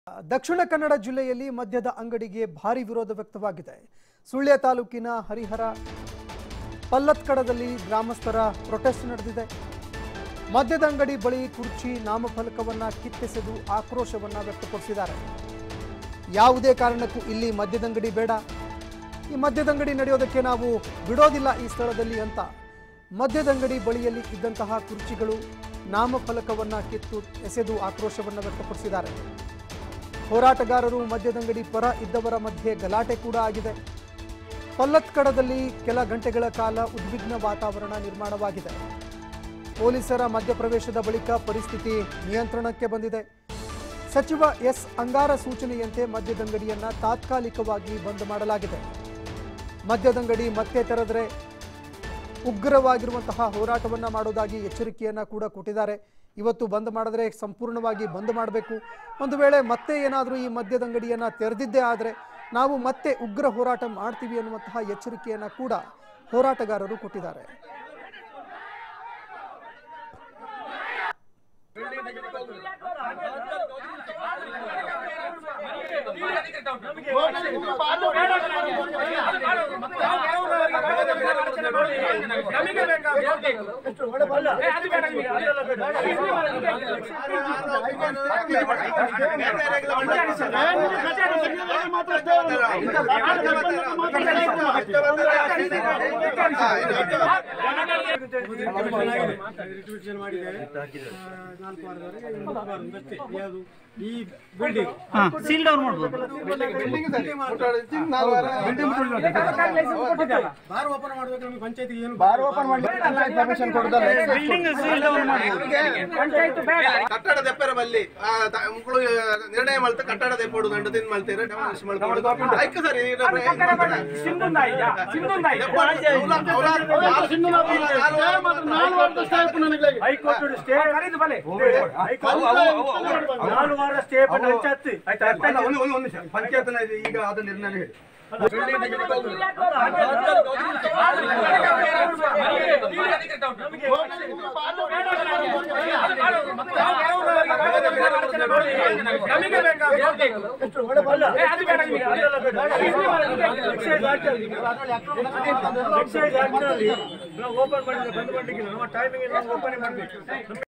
ದಕ್ಷಿಣ ಕನ್ನಡ ಜಿಲ್ಲೆಯಲ್ಲಿ ಮದ್ಯದ ಅಂಗಡಿಗೆ ಭಾರಿ ವಿರೋಧ ವ್ಯಕ್ತವಾಗಿದೆ ಸುಳ್ಯ ತಾಲೂಕಿನ ಹರಿಹರ ಪಲ್ಲತ್ಕಡದಲ್ಲಿ ಗ್ರಾಮಸ್ಥರ ಪ್ರೊಟೆಸ್ಟ್ ನಡೆದಿದೆ ಮದ್ಯದ ಅಂಗಡಿ ಬಳಿ ಕುರ್ಚಿ ನಾಮಫಲಕವನ್ನ ಕಿತ್ತೆಸೆದು ಆಕ್ರೋಶವನ್ನ ವ್ಯಕ್ತಪಡಿಸಿದ್ದಾರೆ ಯಾವುದೇ ಕಾರಣಕ್ಕೂ ಇಲ್ಲಿ ಮದ್ಯದಂಗಡಿ ಬೇಡ ಈ ಮದ್ಯದಂಗಡಿ ನಡೆಯೋದಕ್ಕೆ ನಾವು ಬಿಡೋದಿಲ್ಲ ಈ ಸ್ಥಳದಲ್ಲಿ ಅಂತ ಮದ್ಯದಂಗಡಿ ಬಳಿಯಲ್ಲಿ ಇದ್ದಂತಹ ಕುರ್ಚಿಗಳು ನಾಮಫಲಕವನ್ನ ಕಿತ್ತು ಎಸೆದು ಆಕ್ರೋಶವನ್ನ ವ್ಯಕ್ತಪಡಿಸಿದ್ದಾರೆ ಹೋರಾಟಗಾರರು ಮದ್ಯದಂಗಡಿ ಪರ ಇದ್ದವರ ಮಧ್ಯೆ ಗಲಾಟೆ ಕೂಡ ಆಗಿದೆ ಪಲ್ಲತ್ಕಡದಲ್ಲಿ ಕೆಲ ಗಂಟೆಗಳ ಕಾಲ ಉದ್ವಿಗ್ನ ವಾತಾವರಣ ನಿರ್ಮಾಣವಾಗಿದೆ ಪೊಲೀಸರ ಮಧ್ಯಪ್ರವೇಶದ ಬಳಿಕ ಪರಿಸ್ಥಿತಿ ನಿಯಂತ್ರಣಕ್ಕೆ ಬಂದಿದೆ ಸಚಿವ ಎಸ್ ಅಂಗಾರ ಸೂಚನೆಯಂತೆ ಮದ್ಯದಂಗಡಿಯನ್ನ ತಾತ್ಕಾಲಿಕವಾಗಿ ಬಂದ್ ಮಾಡಲಾಗಿದೆ ಮದ್ಯದಂಗಡಿ ಮತ್ತೆ ತೆರೆದರೆ ಉಗ್ರವಾಗಿರುವಂತಹ ಹೋರಾಟವನ್ನ ಮಾಡೋದಾಗಿ ಎಚ್ಚರಿಕೆಯನ್ನ ಕೂಡ ಕೊಟ್ಟಿದ್ದಾರೆ ಇವತ್ತು ಬಂದ್ ಮಾಡಿದ್ರೆ ಸಂಪೂರ್ಣವಾಗಿ ಬಂದ್ ಮಾಡಬೇಕು ಒಂದು ವೇಳೆ ಮತ್ತೆ ಏನಾದರೂ ಈ ಮದ್ಯದಂಗಡಿಯನ್ನ ತೆರೆದಿದ್ದೇ ಆದರೆ ನಾವು ಮತ್ತೆ ಉಗ್ರ ಹೋರಾಟ ಮಾಡ್ತೀವಿ ಅನ್ನುವಂತಹ ಎಚ್ಚರಿಕೆಯನ್ನ ಕೂಡ ಹೋರಾಟಗಾರರು ಕೊಟ್ಟಿದ್ದಾರೆ ನಮಗೆ ಈ ಬಿಲ್ಡಿಂಗ್ ಸೀಲ್ ಡೌನ್ ಮಾಡ್ಬೋದು ಬಾರ್ ಓಪನ್ ಮಾಡ್ಬೇಕು ನಮಗೆ ಪಂಚಾಯತ್ ಏನು ಬಾರ್ ಓಪನ್ ಮಾಡಿ ಪರ್ಮಿಷನ್ ಕೊಡದಲ್ಲ ಬಿಲ್ಡಿಂಗ್ ಸೀಲ್ ಡೌನ್ ಮಾಡ್ಬೋದು ಕಟ್ಟಡ ದೆಪ್ಪರ ಬಲ್ಲಿ ಆ, ತ- ಮುಕ್ಳು ನಿರ್ಣಯ ಮಾಡ್ತಾ ಕಟ್ಟಡ ದೆಪ್ಪಡು ದಂಡ ತಿನ್ ಮಾಡ್ತೀರ ಡೆಮಾಲಿಷ್ ಮಾಡ್ಕೊಂಡು ಆಯ್ತು ಸರ್ ಈಗ ಹೈಕೋರ್ಟ್ ಸ್ಟೇ ನಾಲ್ಕು ವಾರ ಸ್ಟೇ ಪಂಚಾಯತ್ ಆಯ್ತಾ ಪಂಚಾಯತ್ನ ಈಗ ಆದ ನಿರ್ಣಯ ಹೇಳಿ ನಮಗೆ ಓಪನ್ ಮಾಡಿದ್ರೆ ಬಂದ್ ಮಾಡ್ಲಿಕ್ಕೆ ನಮ್ಮ ಟೈಮಿಂಗ್ ಓಪನ್ ಮಾಡಬೇಕು